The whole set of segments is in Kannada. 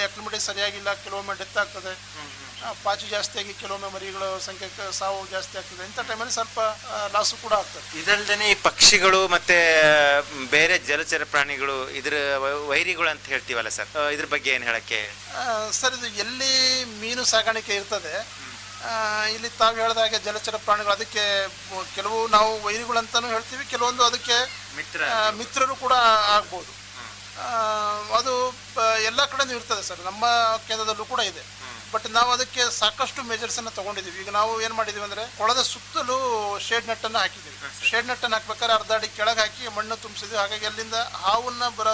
ಅಕ್ಲಿಮೇಟಿ ಸರಿಯಾಗಿಲ್ಲ ಕೆಲವೊಮ್ಮೆ ಡೆತ್ ಆಗ್ತದೆ ಆ, ಪಾಚಿ ಜಾಸ್ತಿ ಆಗಿ ಕೆಲವೊಮ್ಮೆ ಮರಿಗಳ ಸಂಖ್ಯೆ ಕ- ಸಾವು ಜಾಸ್ತಿ ಆಗ್ತದೆ ಇಂಥ ಟೈಮಲ್ಲಿ ಸ್ವಲ್ಪ ಲಾಸು ಕೂಡ ಆಗ್ತದೆ ಇದಲ್ದೇನೆ ಈ ಪಕ್ಷಿಗಳು ಮತ್ತೆ ಬೇರೆ ಜಲಚರ ಪ್ರಾಣಿಗಳು ಇದ್ರ ವೈ- ವೈರಿಗಳು ಅಂತ ಹೇಳ್ತೀವಲ್ಲ ಸರ್ ಆ, ಇದ್ರ ಬಗ್ಗೆ ಏನ್ ಹೇಳಕ್ಕೆ ಆ, ಸರ್ ಇದು ಎಲ್ಲಿ ಮೀನು ಸಾಗಾಣಿಕೆ ಇರ್ತದೆ ಆ, ಇಲ್ಲಿ ತಾವು ಹೇಳಿದ ಹಾಗೆ ಜಲಚರ ಪ್ರಾಣಿಗಳು ಅದಕ್ಕೆ ಮ- ಕೆಲವು ನಾವು ವೈರಿಗಳಂತಾನು ಹೇಳ್ತೀವಿ ಕೆಲವೊಂದು ಅದಕ್ಕೆ ಮಿತ್ರ ಆ, ಮಿತ್ರರು ಕೂಡ ಆಗ್ಬೋದು ಆ, ಅದು ಎಲ್ಲ ಕಡೆನೂ ಇರ್ತದೆ ಸರ್ ನಮ್ಮ ಕೇಂದ್ರದಲ್ಲೂ ಕೂಡ ಇದೆ ಬಟ್ ನಾವು ಅದಕ್ಕೆ ಸಾಕಷ್ಟು ಮೆಜರ್ಸ್ ಅನ್ನ ತಗೊಂಡಿದ್ದೀವಿ ಈಗ ನಾವು ಏನ್ ಮಾಡಿದೀವಿ ಅಂದ್ರೆ ಕೊಳದ ಸುತ್ತಲೂ ಶೇಡ್ ನೆಟ್ ಅನ್ನ ಹಾಕಿದ್ದೀವಿ ಶೇಡ್ ನೆಟ್ ಅನ್ನ ಹಾಕ್ಬೇಕಾದ್ರೆ ಅರ್ಧ ಅಡಿ ಕೆಳಗೆ ಹಾಕಿ ಮಣ್ಣು ತುಂಬಿಸಿದ್ವಿ ಹಾಗಾಗಿ ಅಲ್ಲಿಂದ ಹಾವನ್ನ ಬರೋ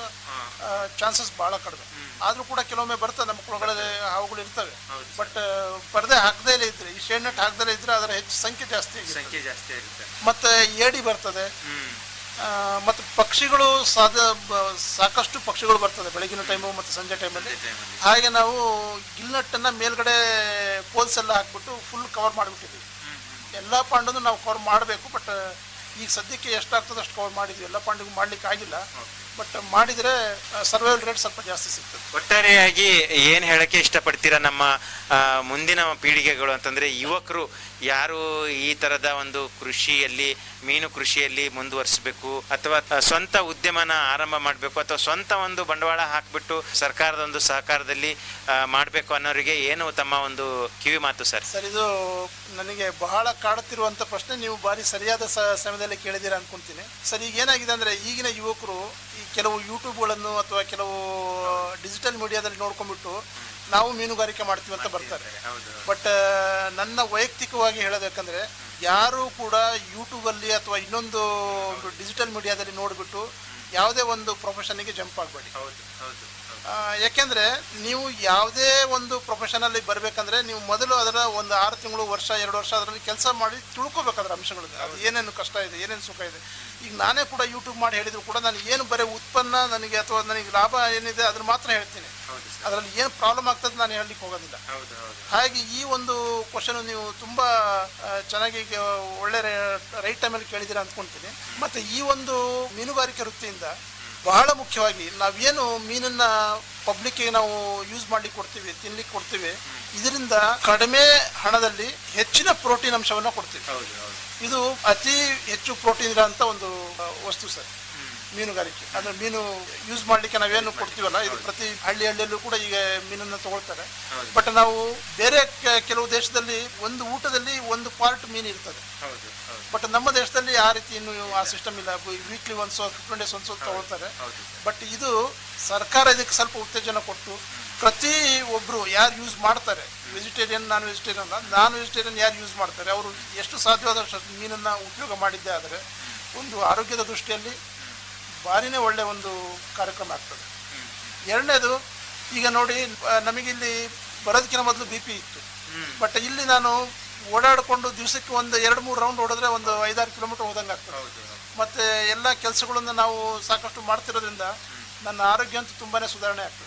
ಚಾನ್ಸಸ್ ಬಹಳ ಕಡಿಮೆ ಆದ್ರೂ ಕೂಡ ಕೆಲವೊಮ್ಮೆ ಬರ್ತದೆ ನಮ್ಮ ಕೊಳಗಳಲ್ಲಿ ಹಾವುಗಳು ಇರ್ತವೆ ಬಟ್ ಪರದೆ ಹಾಕದೇ ಇದ್ರೆ ಈ ಶೇಡ್ ನೆಟ್ ಹಾಕದೇ ಇದ್ರೆ ಅದರ ಹೆಚ್ಚು ಸಂಖ್ಯೆ ಜಾಸ್ತಿ ಆಗಿದೆ ಸಂಖ್ಯೆ ಜಾಸ್ತಿ ಇರುತ್ತೆ ಮತ್ತೆ ಏಡಿ ಬರ್ತದೆ ಆ, ಮತ್ತು ಪಕ್ಷಿಗಳು ಸಾಧ ಬ- ಸಾಕಷ್ಟು ಪಕ್ಷಿಗಳು ಬರ್ತದೆ ಬೆಳಗಿನ ಟೈಮು ಮತ್ತು ಸಂಜೆ ಟೈಮಲ್ಲಿ ಹಾಗೆ ನಾವು ಗಿಲ್ನಟ್ಟನ್ನು ಮೇಲ್ಗಡೆ ಪೋಲ್ಸ್ ಎಲ್ಲ ಹಾಕ್ಬಿಟ್ಟು ಫುಲ್ ಕವರ್ ಮಾಡಿಬಿಟ್ಟಿದ್ದೀವಿ ಎಲ್ಲ ಪಾಂಡನ್ನು ನಾವು ಕವರ್ ಮಾಡಬೇಕು ಬಟ್ ಈಗ ಸದ್ಯಕ್ಕೆ ಎಷ್ಟಾಗ್ತದೆ ಅಷ್ಟು ಕವರ್ ಮಾಡಿದ್ವಿ ಎಲ್ಲ ಪಾಂಡಿಗೂ ಮಾಡ್ಲಿಕ್ಕೆ ಆಗಿಲ್ಲ ಬಟ್ ಮಾಡಿದರೆ ಸರ್ವೈವಲ್ ರೇಟ್ ಸ್ವಲ್ಪ ಜಾಸ್ತಿ ಸಿಗ್ತದೆ ಒಟ್ಟಾರೆಯಾಗಿ ಏನ್ ಹೇಳಕ್ಕೆ ಇಷ್ಟಪಡ್ತೀರಾ ನಮ್ಮ ಆ, ಮುಂದಿನ ಪೀಳಿಗೆಗಳು ಅಂತಂದ್ರೆ ಯುವಕರು ಯಾರು ಈ ತರದ ಒಂದು ಕೃಷಿಯಲ್ಲಿ ಮೀನು ಕೃಷಿಯಲ್ಲಿ ಮುಂದುವರಿಸಬೇಕು ಅಥವಾ ಆ, ಸ್ವಂತ ಉದ್ಯಮನ ಆರಂಭ ಮಾಡಬೇಕು ಅಥವಾ ಸ್ವಂತ ಒಂದು ಬಂಡವಾಳ ಹಾಕ್ಬಿಟ್ಟು ಸರ್ಕಾರದ ಒಂದು ಸಹಕಾರದಲ್ಲಿ ಮಾಡಬೇಕು ಅನ್ನೋರಿಗೆ ಏನು ತಮ್ಮ ಒಂದು ಕಿವಿ ಮಾತು ಸರ್ ಸರ್ ಇದು ನನಗೆ ಬಹಳ ಕಾಡುತ್ತಿರುವಂಥ ಪ್ರಶ್ನೆ ನೀವು ಬಾರಿ ಸರಿಯಾದ ಸ- ಸಮಯದಲ್ಲಿ ಕೇಳಿದ್ದೀರಾ ಅನ್ಕೊಂತೀನಿ ಸರ್ ಈಗ ಏನಾಗಿದೆ ಅಂದರೆ ಈಗಿನ ಯುವಕರು ಈ ಕೆಲವು ಯೂಟ್ಯೂಬ್ಗಳನ್ನು ಅಥವಾ ಕೆಲವು ಡಿಜಿಟಲ್ ಮೀಡಿಯಾದಲ್ಲಿ ನೋಡ್ಕೊಂಡ್ಬಿಟ್ಟು ನಾವು ಮೀನುಗಾರಿಕೆ ಮಾಡ್ತೀವಿ ಅಂತ ಬರ್ತಾರೆ ಬಟ್ ನನ್ನ ವೈಯಕ್ತಿಕವಾಗಿ ಹೇಳಬೇಕಂದ್ರೆ ಯಾರು ಕೂಡ ಯೂಟ್ಯೂಬಲ್ಲಿ ಅಥವಾ ಇನ್ನೊಂದು ಡಿಜಿಟಲ್ ಮೀಡಿಯಾದಲ್ಲಿ ನೋಡಿಬಿಟ್ಟು ಯಾವುದೇ ಒಂದು ಪ್ರೊಫೆಷನ್ಗೆ ಜಂಪ್ ಆಗಬೇಡಿ ಆ, ಯಾಕೆಂದ್ರೆ ನೀವು ಯಾವುದೇ ಒಂದು ಪ್ರೊಫೆಷನಲ್ಲಿ ಬರಬೇಕಂದ್ರೆ ನೀವು ಮೊದಲು ಅದರ ಒಂದು ಆರು ತಿಂಗಳು ವರ್ಷ ಎರಡು ವರ್ಷ ಅದರಲ್ಲಿ ಕೆಲಸ ಮಾಡಿ ತಿಳ್ಕೊಬೇಕು ಅದರ ಅಂಶಗಳಿದೆ ಅದು ಏನೇನು ಕಷ್ಟ ಇದೆ ಏನೇನು ಸುಖ ಇದೆ ಈಗ ನಾನೇ ಕೂಡ ಯೂಟ್ಯೂಬ್ ಮಾಡಿ ಹೇಳಿದ್ರು ಕೂಡ ನಾನು ಏನು ಬರೀ ಉತ್ಪನ್ನ ನನಗೆ ಅಥವಾ ನನಗೆ ಲಾಭ ಏನಿದೆ ಅದ್ರ ಮಾತ್ರ ಹೇಳ್ತೀನಿ ಅದರಲ್ಲಿ ಏನು ಪ್ರಾಬ್ಲಮ್ ಆಗ್ತದೆ ನಾನು ಹೇಳಲಿಕ್ಕೆ ಹೋಗೋದಿಲ್ಲ ಹಾಗೆ ಈ ಒಂದು ಕ್ವಶನ್ ನೀವು ತುಂಬ ಆ, ಚೆನ್ನಾಗಿ ಈಗ ಒಳ್ಳೆ ರೈಟ್ ಟೈಮಲ್ಲಿ ಕೇಳಿದ್ದೀರಾ ಅಂದ್ಕೊಳ್ತೀನಿ ಮತ್ತು ಈ ಒಂದು ಮೀನುಗಾರಿಕೆ ವೃತ್ತಿಯಿಂದ ಬಹಳ ಮುಖ್ಯವಾಗಿ ನಾವೇನು ಮೀನನ್ನ ಪಬ್ಲಿಕ್ಗೆ ನಾವು ಯೂಸ್ ಮಾಡ್ಲಿಕ್ಕೆ ಕೊಡ್ತೀವಿ ತಿನ್ಲಿಕ್ಕೆ ಕೊಡ್ತೀವಿ ಇದರಿಂದ ಕಡಿಮೆ ಹಣದಲ್ಲಿ ಹೆಚ್ಚಿನ ಪ್ರೋಟೀನ್ ಅಂಶವನ್ನು ಕೊಡ್ತೀವಿ ಇದು ಅತಿ ಹೆಚ್ಚು ಪ್ರೋಟೀನ್ ಇರೋಂಥ ಒಂದು ಆ, ವಸ್ತು ಸರ್ ಮೀನುಗಾರಿಕೆ ಅಂದ್ರೆ ಮೀನು ಯೂಸ್ ಮಾಡ್ಲಿಕ್ಕೆ ನಾವೇನು ಕೊಡ್ತೀವಲ್ಲ ಇದು ಪ್ರತಿ ಹಳ್ಳಿ ಹಳ್ಳಿಯಲ್ಲೂ ಕೂಡ ಈಗ ಮೀನನ್ನು ತಗೊಳ್ತಾರೆ ಬಟ್ ನಾವು ಬೇರೆ ಕೆ- ಕೆಲವು ದೇಶದಲ್ಲಿ ಒಂದು ಊಟದಲ್ಲಿ ಒಂದು ಪಾರ್ಟ್ ಮೀನು ಇರ್ತದೆ ಬಟ್ ನಮ್ಮ ದೇಶದಲ್ಲಿ ಆ ರೀತಿ ಇನ್ನು ಆ ಸಿಸ್ಟಮ್ ಇಲ್ಲ weekly once fifteen days once ತಗೊಳ್ತಾರೆ ಬಟ್ ಇದು ಸರ್ಕಾರ ಇದಕ್ಕೆ ಸ್ವಲ್ಪ ಉತ್ತೇಜನ ಕೊಟ್ಟು ಪ್ರತಿ ಒಬ್ರು ಯಾರು ಯೂಸ್ ಮಾಡ್ತಾರೆ ವೆಜಿಟೇರಿಯನ್ ನಾನ್ ವೆಜಿಟೇರಿಯನ್ ಅಲ್ಲ ನಾನ್ ವೆಜಿಟೇರಿಯನ್ ಯಾರು ಯೂಸ್ ಮಾಡ್ತಾರೆ ಅವರು ಎಷ್ಟು ಸಾಧ್ಯವಾದಷ್ಟು ಮೀನನ್ನು ಉಪಯೋಗ ಮಾಡಿದ್ದೇ ಆದರೆ ಒಂದು ಆರೋಗ್ಯದ ದೃಷ್ಟಿಯಲ್ಲಿ ಭಾರಿನೇ ಒಳ್ಳೆ ಒಂದು ಕಾರ್ಯಕ್ರಮ ಆಗ್ತದೆ ಎರಡನೇದು ಈಗ ನೋಡಿ ಆ, ನಮಗಿಲ್ಲಿ ಬರೋದಕ್ಕಿಂತ ಮೊದಲು ಬಿ ಪಿ ಇತ್ತು ಬಟ್ ಇಲ್ಲಿ ನಾನು ಓಡಾಡಿಕೊಂಡು ದಿವಸಕ್ಕೆ ಒಂದು ಎರಡು ಮೂರು ರೌಂಡ್ ಹೊಡೆದ್ರೆ ಒಂದು ಐದಾರು ಕಿಲೋಮೀಟರ್ ಹೋದಂಗೆ ಆಗ್ತದೆ ಮತ್ತೆ ಎಲ್ಲ ಕೆಲಸಗಳನ್ನು ನಾವು ಸಾಕಷ್ಟು ಮಾಡ್ತಿರೋದ್ರಿಂದ ನನ್ನ ಆರೋಗ್ಯ ಅಂತೂ ತುಂಬಾನೇ ಸುಧಾರಣೆ ಆಗ್ತದೆ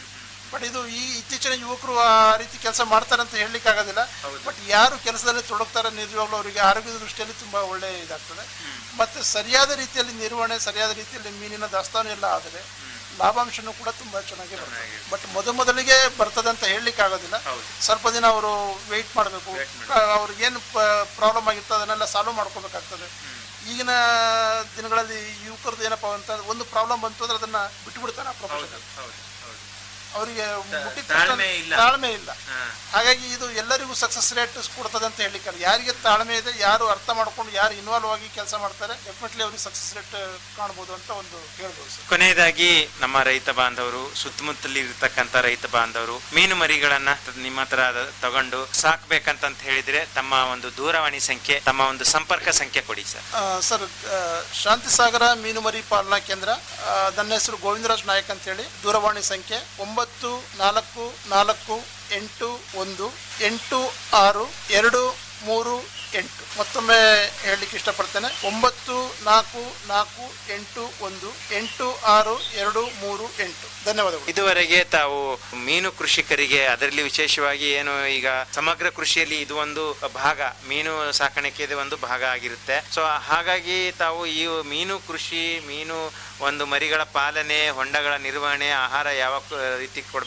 ಬಟ್ ಇದು ಈ ಇತ್ತೀಚಿನ ಯುವಕರು ಆ ರೀತಿ ಕೆಲಸ ಮಾಡ್ತಾರೆ ಅಂತ ಹೇಳಲಿಕ್ಕೆ ಆಗೋದಿಲ್ಲ ಬಟ್ ಯಾರು ಕೆಲಸದಲ್ಲಿ ತೊಡಗ್ತಾರೆ ನಿಜವಾಗ್ಲೂ ಅವರಿಗೆ ಆರೋಗ್ಯದ ದೃಷ್ಟಿಯಲ್ಲಿ ತುಂಬಾ ಒಳ್ಳೆ ಇದಾಗ್ತದೆ ಮತ್ತೆ ಸರಿಯಾದ ರೀತಿಯಲ್ಲಿ ನಿರ್ವಹಣೆ ಸರಿಯಾದ ರೀತಿಯಲ್ಲಿ ಮೀನಿನ ದಾಸ್ತಾನು ಎಲ್ಲ ಆದರೆ ಲಾಭಾಂಶನೂ ಕೂಡ ತುಂಬಾ ಚೆನ್ನಾಗಿ ಬರ್ತದೆ ಬಟ್ ಮೊದ ಮೊದಲಿಗೆ ಬರ್ತದೆ ಅಂತ ಹೇಳಲಿಕ್ಕೆ ಆಗೋದಿಲ್ಲ ಸ್ವಲ್ಪ ದಿನ ಅವರು ವೆಯ್ಟ್ ಮಾಡಬೇಕು ಅವ್ರಿಗೇನು ಪ್ರಾಬ್ಲಮ್ ಆಗಿರ್ತದೆ ಅದನ್ನೆಲ್ಲ ಸಾಲ್ವ್ ಮಾಡ್ಕೋಬೇಕಾಗ್ತದೆ ಈಗಿನ ದಿನಗಳಲ್ಲಿ ಯುವಕರದ್ದು ಏನಪ್ಪಾ ಅಂತ ಒಂದು ಪ್ರಾಬ್ಲಮ್ ಬಂತು ಅಂದ್ರೆ ಅದನ್ನ ಬಿಟ್ಟು ಬಿಡ್ತಾರೆ ಆ ಪ್ರೊಫೆಷನ್ ಅವರಿಗೆ ಮುಟ್ಟಿದ ತಕ್ಷಣ ತಾಳ್ಮೆ ಇಲ್ಲ. ತಾಳ್ಮೆ ಇಲ್ಲ ಹಾಗಾಗಿ ಇದು ಎಲ್ಲರಿಗೂ ಸಕ್ಸಸ್ ರೇಟ್ ಕೊಡ್ತದೆ ಅಂತ ಹೇಳಲಿಕ್ಕೆ ಯಾರಿಗೆ ತಾಳ್ಮೆ ಇದೆ ಯಾರು ಅರ್ಥ ಮಾಡ್ಕೊಂಡು ಯಾರು ಇನ್ವಾಲ್ವ್ ಆಗಿ ಕೆಲಸ ಮಾಡ್ತಾರೆ ಡೆಫಿನೆಟ್ಲಿ ಅವ್ರಿಗೆ ಸಕ್ಸಸ್ ರೇಟ್ ಕಾಣ್ಬೋದು ಅಂತ ಒಂದು ಹೇಳ್ಬೋದು ಸರ್ ಕೊನೆಯದಾಗಿ ನಮ್ಮ ರೈತ ಬಾಂಧವರು ಸುತ್ತಮುತ್ತಲಿ ಇರ್ತಕ್ಕಂಥ ರೈತ ಬಾಂಧವರು ಮೀನು ಮರಿಗಳನ್ನ ನಿಮ್ಮ ಹತ್ರ ಅದ- ತಗೊಂಡು ಸಾಕ್ಬೇಕಂತ ಅಂತ ಹೇಳಿದ್ರೆ ತಮ್ಮ ಒಂದು ದೂರವಾಣಿ ಸಂಖ್ಯೆ ತಮ್ಮ ಒಂದು ಸಂಪರ್ಕ ಸಂಖ್ಯೆ ಕೊಡಿ ಸರ್ ಆ, ಸರ್ ಆ, ಶಾಂತಿ ಸಾಗರ ಮೀನುಮರಿ ಪಾಲನಾ ಕೇಂದ್ರ ಆ, ನನ್ನ ಹೆಸರು ಗೋವಿಂದರಾಜ್ ನಾಯಕ್ ಅಂತೇಳಿ ದೂರವಾಣಿ ಸಂಖ್ಯೆ ಒಂಬತ್ತು ನಾಲ್ಕು ನಾಲ್ಕು ಎಂಟು ಒಂದು ಎಂಟು ಆರು ಎರಡು ಮೂರು ಎಂಟು ಮತ್ತೊಮ್ಮೆ ಹೇಳಲಿಕ್ಕೆ ಇಷ್ಟಪಡ್ತೇನೆ ಒಂಬತ್ತು ನಾಲ್ಕು ನಾಲ್ಕು ಎಂಟು ಒಂದು ಎಂಟು ಆರು ಎರಡು ಮೂರು ಎಂಟು ಧನ್ಯವಾದಗಳು ಇದುವರೆಗೆ ತಾವು ಮೀನು ಕೃಷಿಕರಿಗೆ ಅದರಲ್ಲಿ ವಿಶೇಷವಾಗಿ ಏನು ಈಗ ಸಮಗ್ರ ಕೃಷಿಯಲ್ಲಿ ಇದು ಒಂದು ಭಾಗ ಮೀನು ಸಾಕಾಣಿಕೆ ಇದು ಒಂದು ಭಾಗ ಆಗಿರುತ್ತೆ ಸೊ ಹಾಗಾಗಿ ತಾವು ಈ ಮೀನು ಕೃಷಿ ಮೀನು ಒಂದು ಮರಿಗಳ ಪಾಲನೆ ಹೊಂಡಗಳ ನಿರ್ವಹಣೆ ಆಹಾರ ಯಾವ ಕ- ರೀತಿ ಕೊಡ್